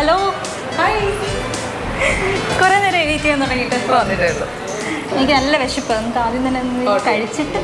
hello hi കുറേ നേരം edit ചെയ്യാൻ തുടങ്ങിയിട്ട് വന്നിട്ടേ ഉള്ളൂ എനിക്ക് നല്ല വിശപ്പ് നമുക്ക് ആദ്യം തന്നെ ഒന്ന് കഴിച്ചിട്ട്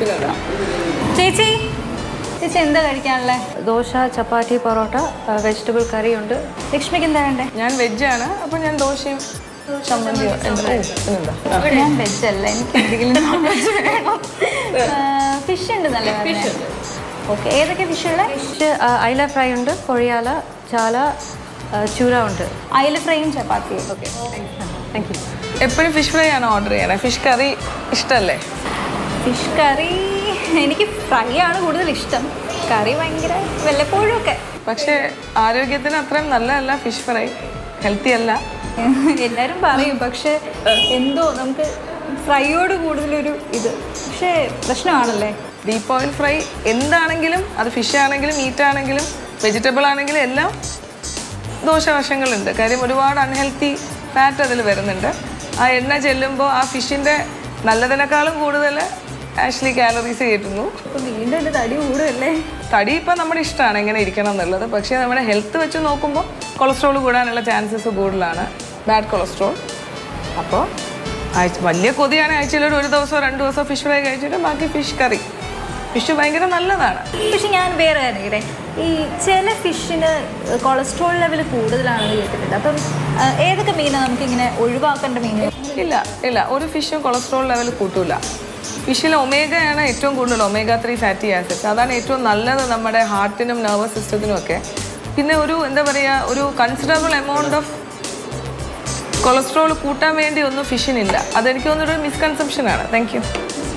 ചേച്ചി ചേച്ചി എന്താ കഴിക്കാനുള്ളത് ദോശ ചപ്പാത്തി പൊറോട്ട വെജിറ്റബിൾ കറി ഉണ്ട് ലക്ഷ്മിക്ക് എന്താ വേണ്ടേ ഞാൻ വെജാണ് അപ്പോൾ ഞാൻ ദോശയും ചമ്മന്തിയോ എന്താ ഓ, ഇതെന്താ ഞാൻ വെജ് അല്ല എനിക്ക് എന്തെങ്കിലും നോൺ വെജ് വേണം ഫിഷ് ഉണ്ട് നല്ല ഓക്കെ ഏതൊക്കെ ഫിഷ് ഉള്ളത് ഫിഷ് അയില ഫ്രൈ ഉണ്ട് കൊഴിയാല ചാല ആ, ചൂര ഉണ്ട് അയില ഫ്രൈയും ചപ്പാത്തിയും ഓക്കെ താങ്ക് യു എപ്പോഴും ഫിഷ് ഫ്രൈ ആണോ ഓർഡർ ചെയ്യണേ ഫിഷ് കറി ഇഷ്ടമല്ലേ ഫിഷ് കറി എനിക്ക് ഫ്രൈ ആണ് കൂടുതൽ ഇഷ്ടം കറി ഭയങ്കര വല്ലപ്പോഴും ഒക്കെ പക്ഷേ ആരോഗ്യത്തിന് അത്രയും നല്ലതല്ല ഫിഷ് ഫ്രൈ ഹെൽത്തി അല്ല എല്ലാവരും പറയും പക്ഷെ എന്തോ നമുക്ക് ഫ്രൈയോട് കൂടുതലൊരു ഇത് പക്ഷേ പ്രശ്നമാണല്ലേ ഡീപ്പ് ഓയിൽ ഫ്രൈ എന്താണെങ്കിലും അത് ഫിഷ് ആണെങ്കിലും മീറ്റ് ആണെങ്കിലും വെജിറ്റബിൾ ആണെങ്കിലും എല്ലാം ദോഷവശങ്ങളുണ്ട് കാര്യം ഒരുപാട് അൺഹെൽത്തി ഫാറ്റ് അതിൽ വരുന്നുണ്ട് ആ എണ്ണ ചെല്ലുമ്പോൾ ആ ഫിഷിൻ്റെ നല്ലതിനേക്കാളും കൂടുതൽ ആക്ച്വലി കാലറീസ് കയറ്റുന്നു അപ്പൊ വീണ്ടും എൻ്റെ തടി കൂടുമല്ലേ തടി ഇപ്പം നമ്മുടെ ഇഷ്ടമാണ് എങ്ങനെ ഇരിക്കണം എന്നുള്ളത് പക്ഷേ നമ്മുടെ ഹെൽത്ത് വെച്ച് നോക്കുമ്പോൾ കൊളസ്ട്രോൾ കൂടാനുള്ള ചാൻസസ് കൂടുതലാണ് ബാഡ് കൊളസ്ട്രോൾ അപ്പോൾ ആഴ്ച വലിയ കൊതിയാണ് ആഴ്ചയിൽ ഒരു ദിവസമോ രണ്ട് ദിവസമോ ഫിഷ് ഫ്രൈ കഴിച്ചിട്ട് ബാക്കി ഫിഷ് കറി ഫിഷ് ഭയങ്കര നല്ലതാണ് പക്ഷെ ഞാൻ വേറെ കാര്യം കേട്ടെ ഈ ചില ഫിഷിന് കൊളസ്ട്രോൾ ലെവൽ കൂടുതലാണെന്ന് കേട്ടിട്ടുണ്ട് അപ്പം ആ, ഏതൊക്കെ മീനാണ് നമുക്കിങ്ങനെ ഒഴിവാക്കേണ്ട മീൻ ഇല്ല ഇല്ല ഒരു ഫിഷും കൊളസ്ട്രോൾ ലെവൽ കൂട്ടൂല ഫിഷിൽ ഒമേഗയാണ് ഏറ്റവും കൂടുതൽ ഒമേഗ ത്രീ ഫാറ്റി ആസിഡ്സ് അതാണ് ഏറ്റവും നല്ലത് നമ്മുടെ ഹാർട്ടിനും നെർവസ് സിസ്റ്റത്തിനും ഒക്കെ പിന്നെ ഒരു എന്താ പറയുക ഒരു കൺസിഡറബിൾ എമൗണ്ട് ഓഫ് കൊളസ്ട്രോൾ കൂട്ടാൻ വേണ്ടി ഒന്നും ഫിഷിനില്ല അതെനിക്ക് തോന്നുന്നൊരു മിസ്കൺസെപ്ഷനാണ് താങ്ക് യു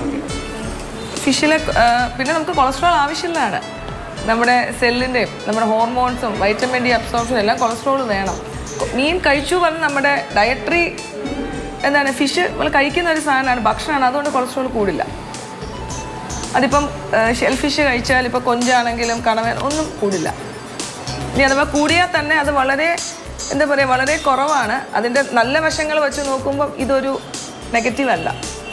ഫിഷിലെ പിന്നെ നമുക്ക് കൊളസ്ട്രോൾ ആവശ്യമുള്ളതാണ് നമ്മുടെ സെല്ലിൻ്റെയും നമ്മുടെ ഹോർമോൺസും വൈറ്റമിൻ ഡി അബ്സോർപ്ഷനും എല്ലാം കൊളസ്ട്രോൾ വേണം മീൻ കഴിച്ചു പറഞ്ഞ് നമ്മുടെ ഡയറ്ററി എന്താണ് ഫിഷ് നമ്മൾ കഴിക്കുന്ന ഒരു സാധനമാണ് ഭക്ഷണമാണ് അതുകൊണ്ട് കൊളസ്ട്രോൾ കൂടില്ല അതിപ്പം ഷെൽ ഫിഷ് കഴിച്ചാൽ ഇപ്പോൾ കൊഞ്ചാണെങ്കിലും കണവൻ ഒന്നും കൂടില്ല ഇനി അഥവാ കൂടിയാൽ തന്നെ അത് വളരെ എന്താ പറയുക വളരെ കുറവാണ് അതിൻ്റെ നല്ല വശങ്ങൾ വെച്ച് നോക്കുമ്പോൾ ഇതൊരു നെഗറ്റീവ് അല്ല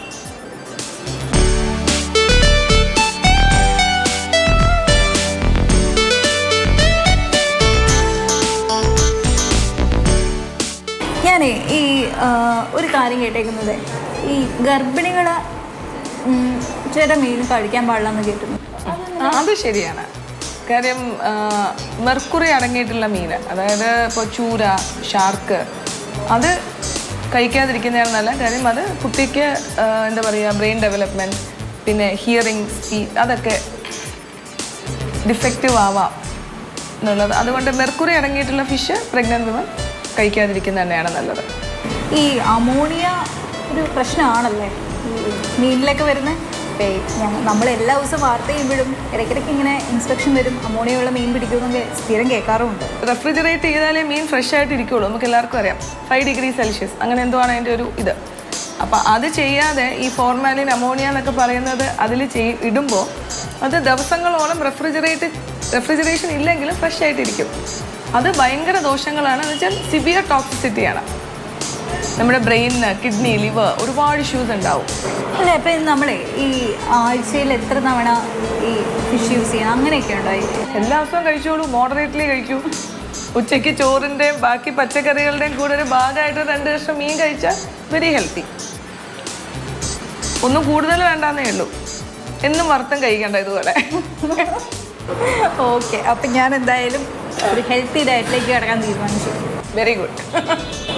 ഞാനേ ഈ ആ, ഒരു കാര്യം കേട്ടേക്കുന്നത് ഈ ഗർഭിണികൾ ചില മീൻ കഴിക്കാൻ പാടില്ലെന്ന് കേട്ടിരുന്നു ആ, അത് ശരിയാണ് കാര്യം മെർക്കുറി അടങ്ങിയിട്ടുള്ള മീൻ അതായത് ഇപ്പോൾ ചൂര ഷാർക്ക് അത് കഴിക്കാതിരിക്കുന്നതാണ് നല്ല കാര്യം അത് കുട്ടിക്ക് ആ, എന്താ പറയുക ബ്രെയിൻ ഡെവലപ്മെൻറ്റ് പിന്നെ ഹിയറിങ് സ്പീഡ് അതൊക്കെ ഡിഫക്റ്റീവ് ആവാം എന്നുള്ളത് അതുകൊണ്ട് മെർക്കുറി അടങ്ങിയിട്ടുള്ള ഫിഷ് പ്രഗ്നൻറ്റ് വിമൻ കഴിക്കാതിരിക്കുന്നത് തന്നെയാണ് നല്ലത് ഈ അമോണിയ ഒരു പ്രശ്നമാണല്ലേ ഈ മീനിലൊക്കെ വരുന്ന നമ്മൾ എല്ലാ ദിവസവും വാർത്ത ചെയ്യുമ്പോഴും ഇടയ്ക്കിടയ്ക്ക് ഇങ്ങനെ ഇൻസ്പെക്ഷൻ വരും അമോണിയുള്ള മീൻ പിടിക്കുമെന്നൊക്കെ സ്ഥിരം കേൾക്കാറുമുണ്ട് റെഫ്രിജറേറ്റ് ചെയ്താലേ മീൻ ഫ്രഷ് ആയിട്ട് ഇരിക്കുള്ളൂ നമുക്ക് എല്ലാവർക്കും അറിയാം ഫൈവ് ഡിഗ്രി സെൽഷ്യസ് അങ്ങനെ എന്തോ ആണ് അതിൻ്റെ ഒരു ഇത് അപ്പോൾ അത് ചെയ്യാതെ ഈ ഫോർമാലിൻ അമോണിയ എന്നൊക്കെ പറയുന്നത് അതിൽ ചെയ് ഇടുമ്പോൾ അത് ദിവസങ്ങളോളം റെഫ്രിജറേറ്റ് റെഫ്രിജറേഷൻ ഇല്ലെങ്കിലും ഫ്രഷ് ആയിട്ടിരിക്കും അത് ഭയങ്കര ദോഷങ്ങളാണ് എന്ന് വെച്ചാൽ സിവിയർ ടോക്സിസിറ്റിയാണ് നമ്മുടെ ബ്രെയിനിന് കിഡ്നി ലിവർ ഒരുപാട് ഇഷ്യൂസ് ഉണ്ടാവും അല്ല അപ്പം നമ്മളെ ഈ ആഴ്ചയിൽ എത്ര തവണ ഈ ഫിഷ് യൂസ് ചെയ്യണം അങ്ങനെയൊക്കെ ഉണ്ടോ ഈ എല്ലാ ദിവസവും കഴിച്ചോളൂ മോഡറേറ്റ്ലി കഴിക്കൂ ഉച്ചയ്ക്ക് ചോറിൻ്റെയും ബാക്കി പച്ചക്കറികളുടെയും കൂടെ ഒരു ഭാഗമായിട്ട് രണ്ട് കഷ്ണം മീൻ കഴിച്ചാൽ വെരി ഹെൽത്തി ഒന്നും കൂടുതൽ വേണ്ടാന്നേ ഉള്ളൂ എന്നും വറുത്തും കഴിക്കണ്ട ഇതുപോലെ ഓക്കെ അപ്പം ഞാൻ എന്തായാലും ഒരു ഹെൽത്തി ഡയറ്റിലേക്ക് കിടക്കാൻ തീരുമാനിച്ചു വെരി ഗുഡ്